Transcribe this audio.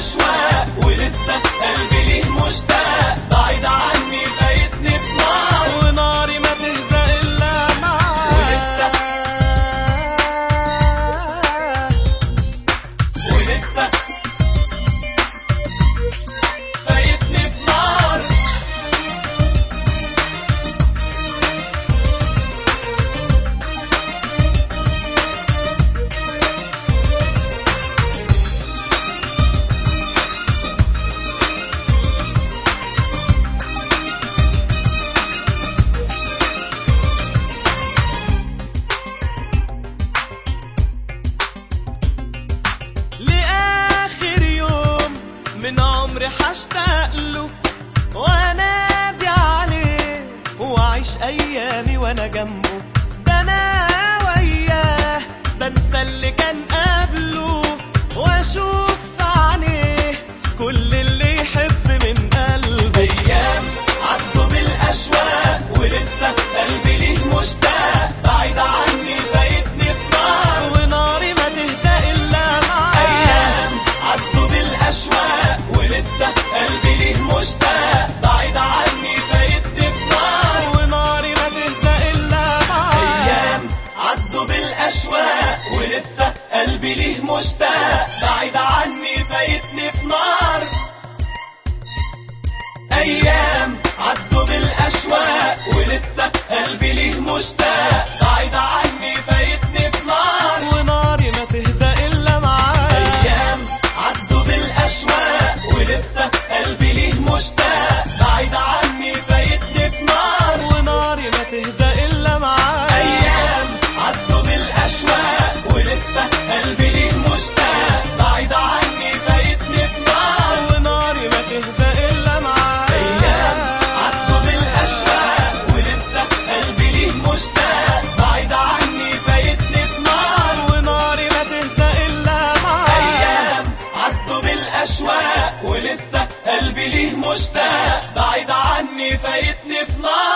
بالاشواق ولسه قلبي ليه مشتاق بعيد عني فايتني في نار وناري ما تهدى الا معاك ولسه ولسه فايتني في نار لاخر يوم من عمري هشتاق له وانادي عليه واعيش ايامي وانا جنبه ده انا وياه بنسى اللي كان قبله واشوف في عينيه كل اللي يحب من قلبه ايام عدوا بالاشواق ولسه قلبي ليه مشتاق بعيد عني فايتني في نار وناري ما تهدى الا معاك ايام عدوا بالاشواق ولسه قلبي ليه مشتاق بعيد عني فايتني في نار وناري ما تهدى الا معاك ايام عدوا بالاشواق ولسه قلبي ليه مشتاق بعيد عني فايتني في نار ايام عدوا بالاشواق ولسه قلبي ليه مشتاق بعيد عني فايتني في نار وناري ما تهدى الا معاك ايام عدوا بالاشواق ولسه قلبي ليه مشتاق بعيد عني فايتني في نار وناري ما تهدى الا معاك ايام عدوا بالاشواق ولسه قلبي ليه مشتاق بعيد عني فايتني في نار وناري ما تهدى الا معاك ايام عدوا بالاشواق ولسه قلبي ليه مشتاق بعيد عني فايتني في نار وناري ما تهدى الا معاك ايام عدوا بالاشواق ولسه قلبي ليه مشتاق بعيد عني فايتني في نار